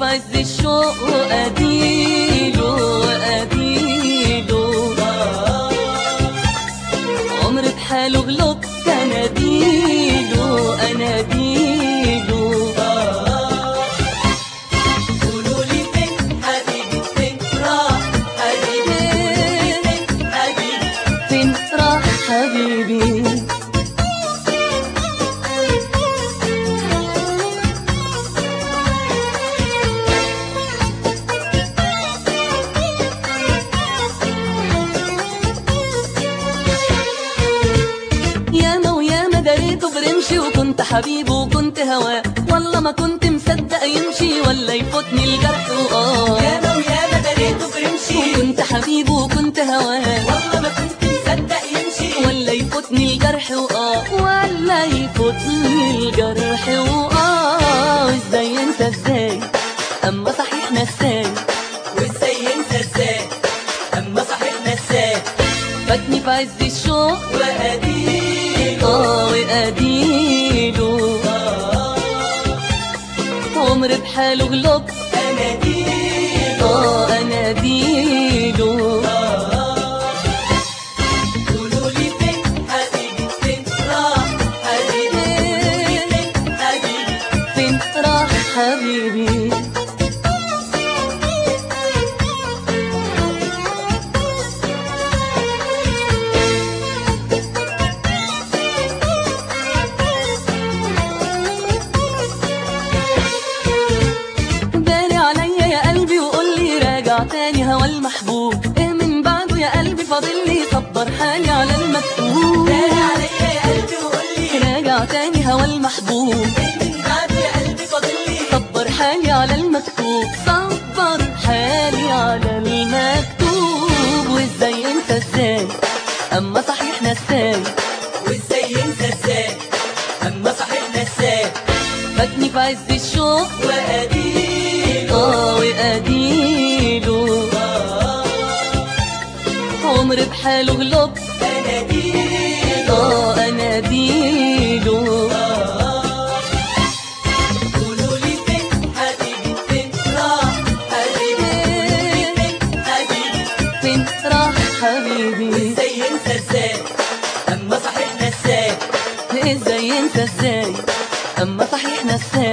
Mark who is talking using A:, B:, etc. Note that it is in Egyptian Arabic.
A: عز الشوق وأديله وأديله عمر بحاله غلب أناديله أناديله
B: قولوا لي فين حبيبي فين راح حبيبي فين حبيبي
A: فين راح حبيبي ياما وياما دريته برمشي وكنت حبيبه وكنت هواه والله ما كنت مصدق يمشي ولا يفوتني الجرح وآه
B: ياما وياما دريته برمشي
A: وكنت حبيبه وكنت هواه
B: والله ما كنت مصدق يمشي
A: ولا يفوتني الجرح وآه ولا يفوتني الجرح وآه ازاي انت ازاي اما صحيح نساي
B: وازاي انت ازاي اما صحيح نساك
A: فاتني في عز الشوق
B: واديله
A: اه واديله عمر بحاله غلب
B: اناديله
A: اه اناديله
B: قولوا لي فين حبيبي فين راح حبيبي فين حبيبي
A: فين راح حبيبي داري عليا يا قلبي وقول لي راجع تاني هوا المحبوب ايه من بعده يا قلبي فاضل لي صبر حالي على المكتوب
B: داري عليا يا قلبي وقول لي
A: راجع تاني هوا المحبوب
B: من بعد يا قلبي فاضل لي
A: صبر حالي على المكتوب صبر حالي على المكتوب وازاي انت ازاي اما صحيح نساي
B: وازاي انت ازاي اما صحيح نساك
A: فاتني في عز الشوق
B: واديله
A: اه واديله عمر بحاله غلب
B: اناديله
A: اه اناديله
B: قولوا لي فين حبيبي فين راح حبيبي فين حبيبي
A: فين راح حبيبي
B: وازاي انت ازاي اما صحيح نساك
A: ازاي انت ازاي اما صحيح نساي